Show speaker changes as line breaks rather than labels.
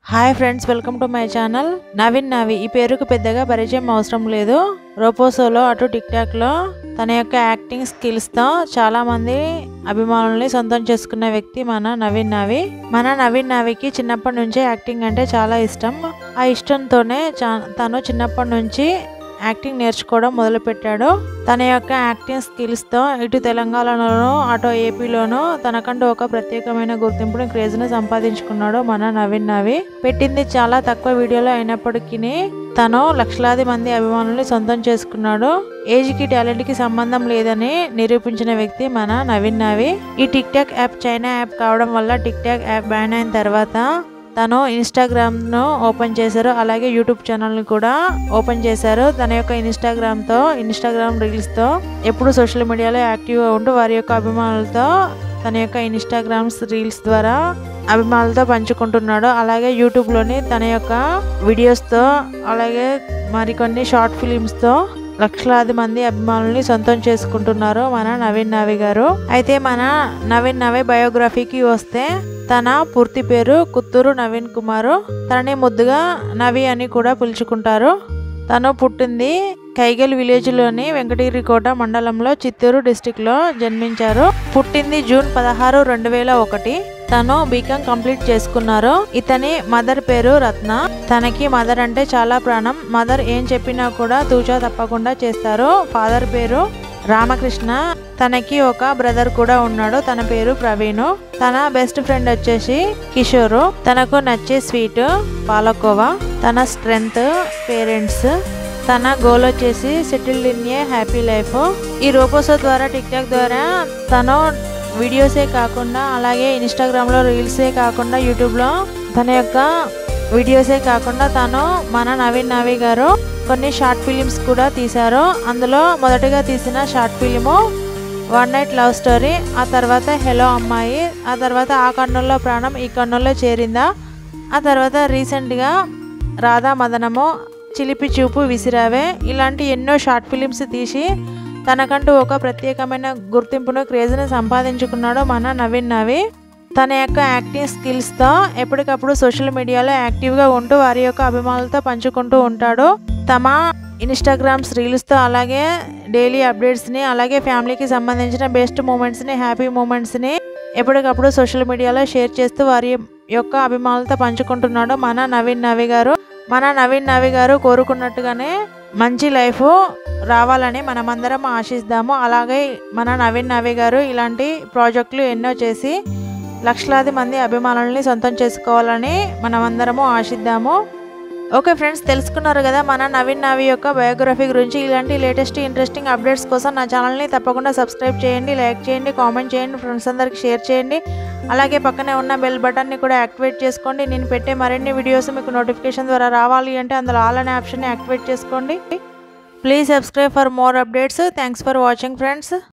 hi friends welcome to my channel Naveen Navi ఈ పేరుకు పెద్దగా పరిచయం అవసరం లేదు రోపోసోలో అటు టిక్ టాక్లో తన యొక్క యాక్టింగ్ స్కిల్స్తో చాలా మంది అభిమానుల్ని సొంతం చేసుకున్న వ్యక్తి మన నవీన్ నావి మన నవీన్ నావికి చిన్నప్పటి నుంచే యాక్టింగ్ అంటే చాలా ఇష్టం ఆ ఇష్టంతోనే చా- తను చిన్నప్పటి నుంచి యాక్టింగ్ నేర్చుకోవడం మొదలుపెట్టాడు తన యొక్క యాక్టింగ్ స్కిల్స్తో ఇటు తెలంగాణలోనూ అటు ఏపీలోనూ తనకంటూ ఒక ప్రత్యేకమైన గుర్తింపుని క్రేజ్ని సంపాదించుకున్నాడు మన నవీన్ నవి పెట్టింది చాలా తక్కువ వీడియోలో అయినప్పటికీ తను లక్షలాది మంది అభిమానుల్ని సొంతం చేసుకున్నాడు ఏజ్కి టాలెంట్కి సంబంధం లేదని నిరూపించిన వ్యక్తి మన నవీన్ నావి ఈ tik tok app China app కావడం వల్ల టిక్ టాక్ యాప్ బ్యాన్ అయిన తర్వాత తను ఇన్స్టాగ్రామ్ను ఓపెన్ చేశారు అలాగే యూట్యూబ్ ఛానల్ని కూడా ఓపెన్ చేశారు తన యొక్క ఇన్స్టాగ్రామ్తో ఇన్స్టాగ్రామ్ రీల్స్తో ఎప్పుడు సోషల్ మీడియాలో యాక్టివ్గా ఉంటూ వారి యొక్క అభిమానులతో తన యొక్క ఇన్స్టాగ్రామ్స్ రీల్స్ ద్వారా అభిమానులతో పంచుకుంటున్నాడు అలాగే యూట్యూబ్లోని తన యొక్క వీడియోస్తో అలాగే మరికొన్ని షార్ట్ ఫిలిమ్స్తో లక్షలాది మంది అభిమానుల్ని సొంతం చేసుకుంటున్నారు మన నవీన్ నవి గారు అయితే మన నవీన్ నవి బయోగ్రఫీకి వస్తే తన పూర్తి పేరు కుత్తూరు నవీన్ కుమారు తనని ముద్దుగా నవి అని కూడా పిలుచుకుంటారు తను పుట్టింది కైగల్ విలేజ్లోని వెంకటగిరికోట మండలంలో చిత్తూరు డిస్టిక్లో జన్మించారు పుట్టింది జూన్ పదహారు రెండు వేల ఒకటి తను బీకాం కంప్లీట్ చేసుకున్నారు ఇతని మదర్ పేరు రత్న తనకి మదర్ అంటే చాలా ప్రాణం మదర్ ఏం చెప్పినా కూడా తూచా తప్పకుండా చేస్తారు ఫాదర్ పేరు రామకృష్ణ తనకి ఒక బ్రదర్ కూడా ఉన్నాడు తన పేరు ప్రవీణ్ తన బెస్ట్ ఫ్రెండ్ వచ్చేసి కిషోరు తనకు నచ్చే స్వీట్ పాలకోవా తన స్ట్రెంగ్త్ పేరెంట్స్ తన గోల్ వచ్చేసి settled in a happy life ఈ రోపోసో ద్వారా టిక్ టాక్ ద్వారా తను వీడియోసే కాకుండా అలాగే ఇన్స్టాగ్రామ్లో రీల్సే కాకుండా యూట్యూబ్లో తన యొక్క వీడియోసే కాకుండా తను మన నవీన్ నవి గారు కొన్ని షార్ట్ ఫిలిమ్స్ కూడా తీశారు అందులో మొదటగా తీసిన short film one night love story ఆ తర్వాత హెలో అమ్మాయి ఆ తర్వాత ఆ కన్నుల్లో ప్రాణం ఈ కన్నుల్లో చేరిందా ఆ తర్వాత రీసెంట్గా రాధా మదనము చిలిపి చూపు విసిరావే ఇలాంటి ఎన్నో షార్ట్ ఫిలిమ్స్ తీసి తనకంటూ ఒక ప్రత్యేకమైన గుర్తింపును క్రేజ్ని సంపాదించుకున్నాడు మన నవీన్ నవి తన యొక్క యాక్టింగ్ స్కిల్స్తో ఎప్పటికప్పుడు సోషల్ మీడియాలో యాక్టివ్గా ఉంటూ వారి యొక్క అభిమానులతో పంచుకుంటూ ఉంటాడు తమ ఇన్స్టాగ్రామ్స్ రీల్స్తో అలాగే డైలీ అప్డేట్స్ని అలాగే ఫ్యామిలీకి సంబంధించిన బెస్ట్ మూమెంట్స్ని హ్యాపీ మూమెంట్స్ని ఎప్పటికప్పుడు సోషల్ మీడియాలో షేర్ చేస్తూ వారి యొక్క అభిమానులతో పంచుకుంటున్నాడు మన నవీన్ నవి గారు మన నవీన్ నవి గారు కోరుకున్నట్టుగానే మంచి లైఫ్ రావాలని మనమందరం ఆశిస్తాము అలాగే మన నవీన్ నవి గారు ఇలాంటి ప్రాజెక్టులు ఎన్నో చేసి లక్షలాది మంది అభిమానుల్ని సొంతం చేసుకోవాలని మనమందరము ఆశిద్దాము ఓకే ఫ్రెండ్స్ తెలుసుకున్నారు కదా మన నవీన్ నావి యొక్క బయోగ్రఫీ గురించి ఇలాంటి లేటెస్ట్ ఇంట్రెస్టింగ్ అప్డేట్స్ కోసం నా ఛానల్ని తప్పకుండా సబ్స్క్రైబ్ చేయండి లైక్ చేయండి కామెంట్ చేయండి ఫ్రెండ్స్ అందరికి షేర్ చేయండి అలాగే పక్కనే ఉన్న బెల్ బటన్ని కూడా యాక్టివేట్ చేసుకోండి నేను పెట్టే మరిన్ని వీడియోస్ మీకు నోటిఫికేషన్ ద్వారా రావాలి అంటే అందులో ఆల్ అనే ఆప్షన్ని యాక్టివేట్ చేసుకోండి please subscribe for more updates thanks for watching friends